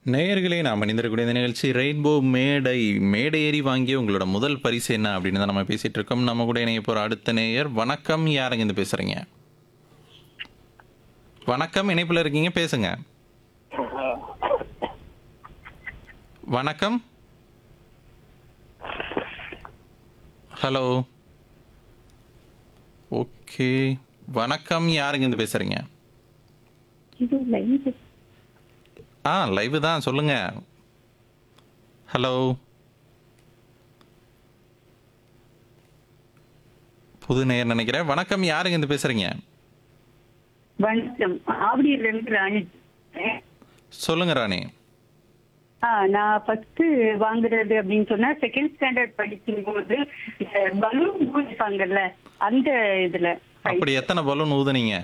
நேயர்களே நாம் இணைந்திருக்கக்கூடிய இந்த நிகழ்ச்சி ரெயின்போ மேடை மேடை ஏறி வாங்கிய உங்களோட முதல் பரிசு என்ன அப்படின்னு தான் நம்ம பேசிட்டு இருக்கோம் நம்ம கூட இணைய போற அடுத்த நேயர் வணக்கம் யாருங்க இருந்து பேசுறீங்க வணக்கம் இணைப்புல இருக்கீங்க பேசுங்க வணக்கம் ஹலோ ஓகே வணக்கம் யாருங்க இருந்து பேசுறீங்க இது லைவ் ஆ லைவ் தான் சொல்லுங்க ஹலோ புது நேயர் நினைக்கிறேன் வணக்கம் யாருங்க இருந்து பேசுறீங்க வணக்கம் ஆவடியில இருந்து ராணி சொல்லுங்க ராணி ஆ நான் ஃபர்ஸ்ட் வாங்குறது அப்படின்னு சொன்னா செகண்ட் ஸ்டாண்டர்ட் படிக்கும் போது பலூன் ஊதிப்பாங்கல்ல அந்த இதுல அப்படி எத்தனை பலூன் ஊதுனீங்க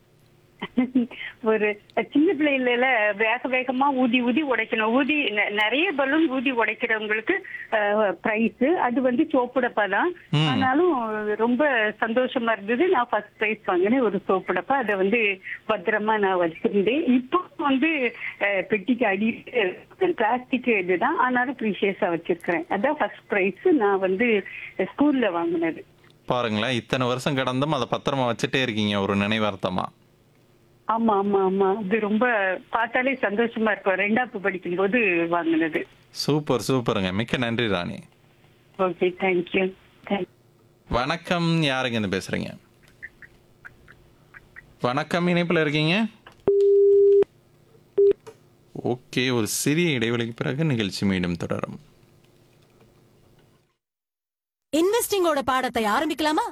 ஒரு சின்ன பிள்ளைல வேக வேகமா ஊதி ஊதி உடைக்கணும் ஊதி நெ- நிறைய பலூன் ஊதி உடைக்கிறவங்களுக்கு பிரைஸ் அது வந்து சோப்புடப்பா தான் ம். ஆனாலும் ரொம்ப சந்தோஷமா இருந்தது நான் ஃபர்ஸ்ட் பிரைஸ் வாங்கினேன் ஒரு சோப்புடப்பா அதை வந்து பத்திரமா நான் வச்சிருந்தேன் இப்போ வந்து அஹ், பெட்டிக்கு அடி பிளாஸ்டிக் இதுதான் ஆனாலும் ப்ரீஷியஸா வச்சிருக்கிறேன் அதான் ஃபர்ஸ்ட் பிரைஸ் நான் வந்து ஸ்கூல்ல வாங்கினது பாருங்களேன் இத்தனை வருஷம் கடந்தும் அதை பத்திரமா வச்சுட்டே இருக்கீங்க ஒரு நினைவார்த்தமா ஆமா ஆமா ஆமா இது ரொம்ப பார்த்தாலே சந்தோஷமா இருக்கும் ரெண்டாப்பு படிக்கும் போது வாங்கினது சூப்பர் சூப்பருங்க மிக்க நன்றி ராணி ஓகே தேங்க்யூ தேங்க் வணக்கம் யாருங்க இருந்து பேசுறீங்க வணக்கம் இணைப்புல இருக்கீங்க ஓகே ஒரு சிறிய இடைவெளிக்கு பிறகு நிகழ்ச்சி மீண்டும் தொடரும் இன்வெஸ்டிங்கோட பாடத்தை ஆரம்பிக்கலாமா